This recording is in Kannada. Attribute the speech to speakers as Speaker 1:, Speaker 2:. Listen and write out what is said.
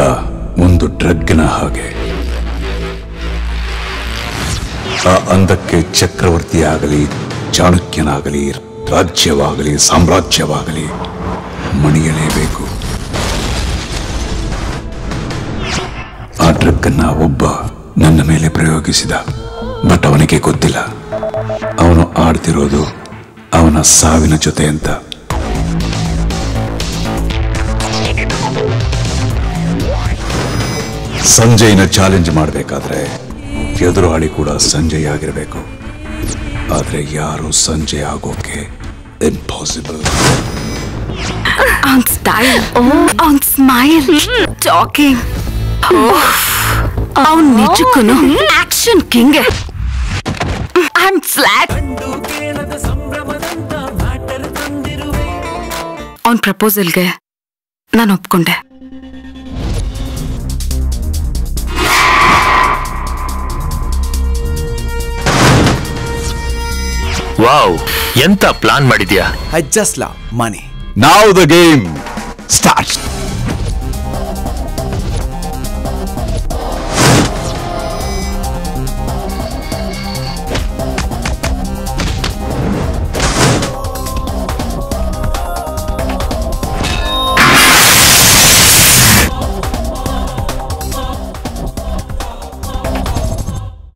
Speaker 1: ಒಂದು ಡ್ರಗ್ಗಿನ ಹಾಗೆ ಆ ಅಂದಕ್ಕೆ ಚಕ್ರವರ್ತಿಯಾಗಲಿ ಚಾಣಕ್ಯನಾಗಲಿ ರಾಜ್ಯವಾಗಲಿ ಸಾಮ್ರಾಜ್ಯವಾಗಲಿ ಮಣಿಯಲೇಬೇಕು ಆ ಡ್ರಗ್ ಅನ್ನ ಒಬ್ಬ ನನ್ನ ಮೇಲೆ ಪ್ರಯೋಗಿಸಿದ ಬಟ್ ಅವನಿಗೆ ಗೊತ್ತಿಲ್ಲ ಅವನು ಆಡ್ತಿರೋದು ಅವನ ಸಾವಿನ ಜೊತೆ ಅಂತ ಸಂಜಯ್ನ ಚಾಲೆಂಜ್ ಮಾಡಬೇಕಾದ್ರೆ ಎದುರಾಳಿ ಕೂಡ ಸಂಜಯ್ ಆಗಿರಬೇಕು ಆದ್ರೆ ಯಾರು ಸಂಜಯ್ ಆಗೋಕೆ impossible
Speaker 2: On style, on smile, talking. ಅವ್ನ್ ನಿಜಕ್ಕೂ action king I am flat ಅವನ್ ಪ್ರಪೋಸಲ್ಗೆ ನಾನು ಒಪ್ಕೊಂಡೆ
Speaker 3: ವಾವ್ ಎಂತ ಪ್ಲಾನ್ ಮಾಡಿದ್ಯಾ
Speaker 4: I just love money.
Speaker 1: Now the game starts.